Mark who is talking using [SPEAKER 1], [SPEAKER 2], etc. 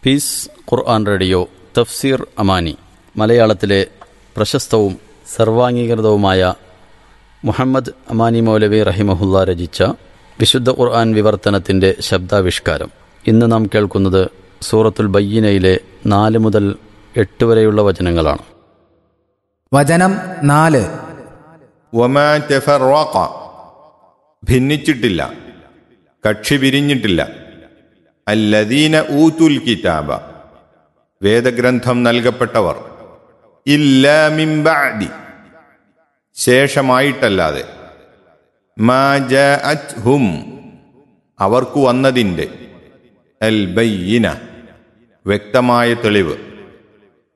[SPEAKER 1] piece ഖുർആൻ radio തഫ്സീർ അമാനി മലയാളത്തിലെ പ്രശസ്തവും സർവാംഗീകൃതവുമായ മുഹമ്മദ് അമാനി മൗലവി റഹിമഹുല്ല രചിച്ച വിശുദ്ധ ഖുർആൻ വിവർത്തനത്തിൻ്റെ ശബ്ദാവിഷ്കാരം ഇന്ന് നാം കേൾക്കുന്നത് സൂറത്തുൽ ബയ്യനയിലെ നാല് മുതൽ എട്ട് വരെയുള്ള വചനങ്ങളാണ്
[SPEAKER 2] വചനം നാല്
[SPEAKER 3] ഒമാ തെഫറോക്ക ഭിന്നിച്ചിട്ടില്ല കക്ഷി പിരിഞ്ഞിട്ടില്ല അല്ലദീന ഊത്തുൽ കിതാബ വേദഗ്രന്ഥം നൽകപ്പെട്ടവർ ഇല്ലാ മിംബഅദി ശേഷമായിട്ടല്ലാതെ മാ ജഅത്ഹും അവർക്ക് വന്നതിൻ്റെ അൽ ബയ്യിന വ്യക്തമായ തെളിവ്